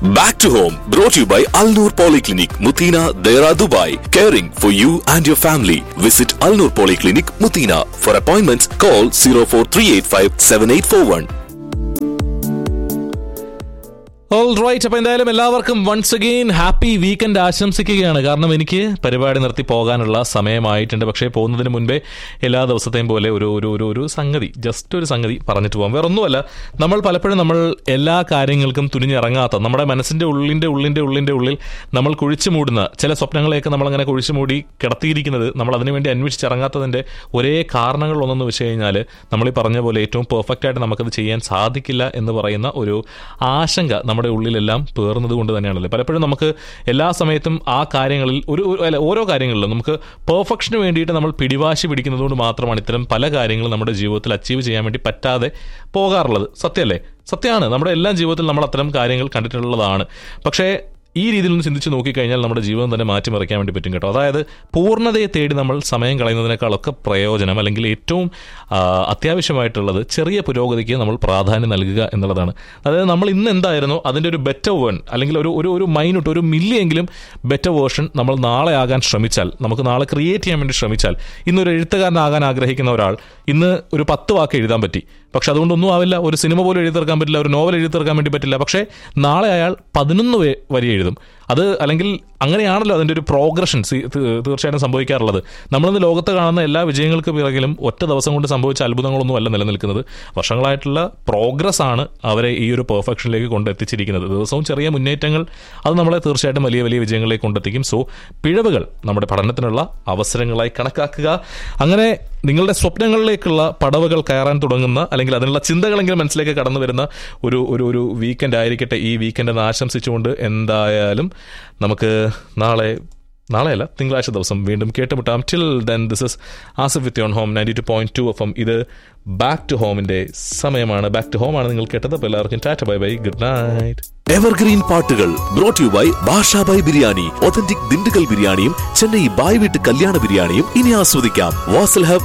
Back to home, brought to you by Al Noor Polyclinic, Mutina, Dera, Dubai. Caring for you and your family. Visit Al Noor Polyclinic, Mutina. For appointments, call 04385 7841. All right അപ്പൊ എന്തായാലും എല്ലാവർക്കും once again happy weekend ആശംസിക്കുകയാണ് കാരണം എനിക്ക് പരിപാടി നിർത്തി പോകാനുള്ള സമയമായിട്ടുണ്ട് പക്ഷേ പോകുന്നതിന് മുൻപേ എല്ലാ ദിവസത്തെയും പോലെ ഒരു ഒരു ഒരു ഒരു സംഗതി ജസ്റ്റ് ഒരു സംഗതി പറഞ്ഞിട്ട് പോകാം വേറെ ഒന്നുമല്ല നമ്മൾ പലപ്പോഴും നമ്മൾ എല്ലാ കാര്യങ്ങൾക്കും തുനിഞ്ഞിറങ്ങാത്ത നമ്മുടെ മനസ്സിന്റെ ഉള്ളിന്റെ ഉള്ളിന്റെ ഉള്ളിന്റെ ഉള്ളിൽ നമ്മൾ കുഴിച്ചു മൂടുന്ന ചില സ്വപ്നങ്ങളെയൊക്കെ നമ്മളങ്ങനെ കുഴിച്ചു മൂടി കിടത്തിയിരിക്കുന്നത് നമ്മൾ അതിനുവേണ്ടി അന്വേഷിച്ചിറങ്ങാത്തതിന്റെ ഒരേ കാരണങ്ങൾ ഒന്നെന്ന് വെച്ച് കഴിഞ്ഞാൽ നമ്മൾ ഈ പറഞ്ഞ പോലെ ഏറ്റവും പെർഫെക്റ്റ് ആയിട്ട് നമുക്കത് ചെയ്യാൻ സാധിക്കില്ല എന്ന് പറയുന്ന ഒരു ആശങ്ക നമ്മുടെ ഉള്ളിലെല്ലാം പേർന്നത് കൊണ്ട് തന്നെയാണല്ലോ പലപ്പോഴും നമുക്ക് എല്ലാ സമയത്തും ആ കാര്യങ്ങളിൽ ഒരു ഒരു- അല്ല ഓരോ കാര്യങ്ങളിലും നമുക്ക് പെർഫെക്ഷന് വേണ്ടിയിട്ട് നമ്മൾ പിടിവാശി പിടിക്കുന്നത് കൊണ്ട് മാത്രമാണ് ഇത്തരം പല കാര്യങ്ങളും നമ്മുടെ ജീവിതത്തിൽ അച്ചീവ് ചെയ്യാൻ വേണ്ടി പറ്റാതെ പോകാറുള്ളത് സത്യമല്ലേ സത്യമാണ് നമ്മുടെ എല്ലാ ജീവിതത്തിൽ നമ്മൾ അത്തരം കാര്യങ്ങൾ കണ്ടിട്ടുള്ളതാണ് പക്ഷേ ഈ രീതിയിൽ ഒന്ന് ചിന്തിച്ച് നോക്കിക്കഴിഞ്ഞാൽ നമ്മുടെ ജീവിതം തന്നെ മാറ്റിമറിക്കാൻ വേണ്ടി പറ്റും കേട്ടോ അതായത് പൂർണ്ണതയെ തേടി നമ്മൾ സമയം കളയുന്നതിനേക്കാളൊക്കെ പ്രയോജനം അല്ലെങ്കിൽ ഏറ്റവും ആ, അത്യാവശ്യമായിട്ടുള്ളത് ചെറിയ പുരോഗതിക്ക് നമ്മൾ പ്രാധാന്യം നൽകുക എന്നുള്ളതാണ് അതായത് നമ്മൾ ഇന്ന് എന്തായിരുന്നോ അതിൻ്റെ ഒരു ബെറ്റർ വേൺ അല്ലെങ്കിൽ ഒരു ഒരു ഒരു മൈനൂട്ട് ഒരു മില്ലിയെങ്കിലും ബെറ്റർ വേർഷൻ നമ്മൾ നാളെ ആകാൻ ശ്രമിച്ചാൽ നമുക്ക് നാളെ ക്രിയേറ്റ് ചെയ്യാൻ വേണ്ടി ശ്രമിച്ചാൽ ഇന്നൊരു എഴുത്തുകാരനാകാൻ ആഗ്രഹിക്കുന്ന ഒരാൾ ഇന്ന് ഒരു പത്ത് വാക്ക് എഴുതാൻ പറ്റി പക്ഷെ അതുകൊണ്ടൊന്നും ആവില്ല ഒരു സിനിമ പോലും എഴുതി തീർക്കാൻ പറ്റില്ല ഒരു നോവൽ എഴുതി തീർക്കാൻ വേണ്ടി പറ്റില്ല പക്ഷേ നാളെ അയാൾ പതിനൊന്ന് വേ- വരി എഴുതും അത് അല്ലെങ്കിൽ അങ്ങനെയാണല്ലോ അതിൻ്റെ ഒരു പ്രോഗ്രഷൻ തീർച്ചയായിട്ടും സംഭവിക്കാറുള്ളത് നമ്മളിന്ന് ലോകത്ത് കാണുന്ന എല്ലാ വിജയങ്ങൾക്ക് പിറകിലും ഒറ്റ ദിവസം കൊണ്ട് സംഭവിച്ച അത്ഭുതങ്ങളൊന്നും അല്ല നിലനിൽക്കുന്നത് വർഷങ്ങളായിട്ടുള്ള പ്രോഗ്രസ് ആണ് അവരെ ഈ ഒരു പെർഫെക്ഷനിലേക്ക് കൊണ്ടെത്തിച്ചിരിക്കുന്നത് ദിവസവും ചെറിയ മുന്നേറ്റങ്ങൾ അത് നമ്മളെ തീർച്ചയായിട്ടും വലിയ വലിയ വിജയങ്ങളിലേക്ക് കൊണ്ടെത്തിക്കും സോ പിഴവുകൾ നമ്മുടെ പഠനത്തിനുള്ള അവസരങ്ങളായി കണക്കാക്കുക അങ്ങനെ നിങ്ങളുടെ സ്വപ്നങ്ങളിലേക്കുള്ള പടവുകൾ കയറാൻ തുടങ്ങുന്ന അല്ലെങ്കിൽ അതിനുള്ള ചിന്തകളെങ്കിലും മനസ്സിലേക്ക് കടന്നു വരുന്ന ഒരു ഒരു ഒരു വീക്കെൻഡ് ആയിരിക്കട്ടെ ഈ വീക്കെൻഡ് എന്ന് ആശംസിച്ചുകൊണ്ട് എന്തായാലും നമുക്ക് നാളെ നാളെയല്ല തിങ്കളാഴ്ച ദിവസം വീണ്ടും കേട്ടുമുട്ടാം till then this is Asif with you on home ninety two point two F M ഇത് ബാക്ക് ടു ഹോമിന്റെ സമയമാണ് ബാക്ക് ടു ഹോം ആണ് നിങ്ങൾ കേട്ടത് അപ്പോൾ എല്ലാവർക്കും tata bye bye good night evergreen പാട്ടുകൾ brought you by Basha by biryani authentic Dindigul ബിരിയാണിയും ചെന്നൈ ബായ് വീട്ട് കല്യാണ ബിരിയാണിയും ഇനി ആസ്വദിക്കാം വാസൽ ഹബ്